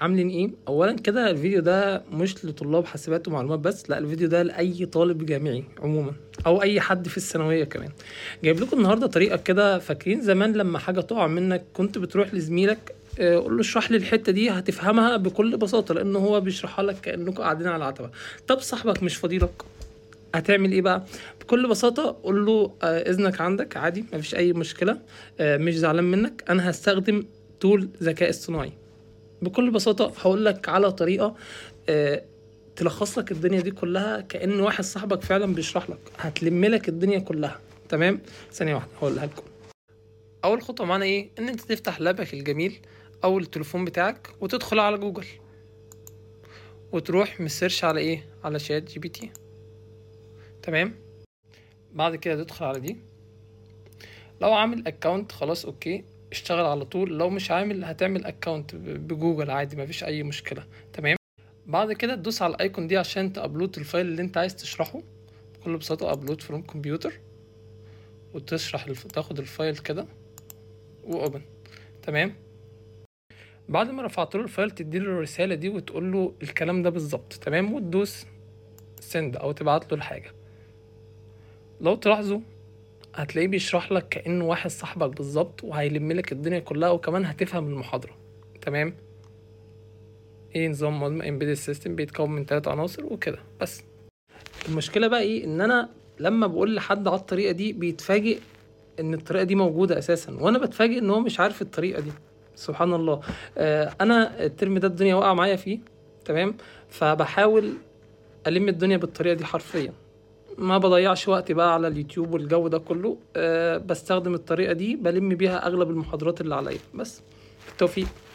عاملين ايه اولا كده الفيديو ده مش لطلاب حاسبات ومعلومات بس لا الفيديو ده لاي طالب جامعي عموما او اي حد في الثانويه كمان جايب لكم النهارده طريقه كده فاكرين زمان لما حاجه تقع منك كنت بتروح لزميلك آه، قول له اشرح لي الحته دي هتفهمها بكل بساطه لان هو بيشرحها لك كانكم قاعدين على العتبه طب صاحبك مش فاضيلك هتعمل ايه بقى بكل بساطه قول له آه، اذنك عندك عادي مفيش اي مشكله آه، مش زعلان منك انا هستخدم تول ذكاء اصطناعي بكل بساطه هقول لك على طريقه آه، تلخص لك الدنيا دي كلها كأن واحد صاحبك فعلا بيشرح لك هتلم لك الدنيا كلها تمام ثانيه واحده هقولها لكم اول خطوه معانا ايه ان انت تفتح لابك الجميل او التليفون بتاعك وتدخل على جوجل وتروح مسيرش على ايه على شات جي بي تي تمام بعد كده تدخل على دي لو عامل اكونت خلاص اوكي اشتغل على طول لو مش عامل هتعمل اكونت بجوجل عادي مفيش اي مشكله تمام بعد كده تدوس على الايكون دي عشان تابلود الفايل اللي انت عايز تشرحه بكل بساطه ابلود فروم كمبيوتر وتشرح الف... تاخد الفايل كده واوبن تمام بعد ما رفعت له الفايل تديله الرساله دي وتقول له الكلام ده بالظبط تمام وتدوس سند او تبعت له الحاجه لو تلاحظوا هتلاقيه بيشرح لك كانه واحد صاحبك بالظبط وهيلم لك الدنيا كلها وكمان هتفهم المحاضره تمام ايه نظام مودم امبيدد سيستم بيتكون من ثلاث عناصر وكده بس المشكله بقى ايه ان انا لما بقول لحد على الطريقه دي بيتفاجئ ان الطريقه دي موجوده اساسا وانا بتفاجئ ان هو مش عارف الطريقه دي سبحان الله آه انا الترم ده الدنيا واقعه معايا فيه تمام فبحاول الم الدنيا بالطريقه دي حرفيا ما بضيعش وقت بقى على اليوتيوب والجو ده كله أه بستخدم الطريقه دي بلم بيها اغلب المحاضرات اللي عليا بس بالتوفيق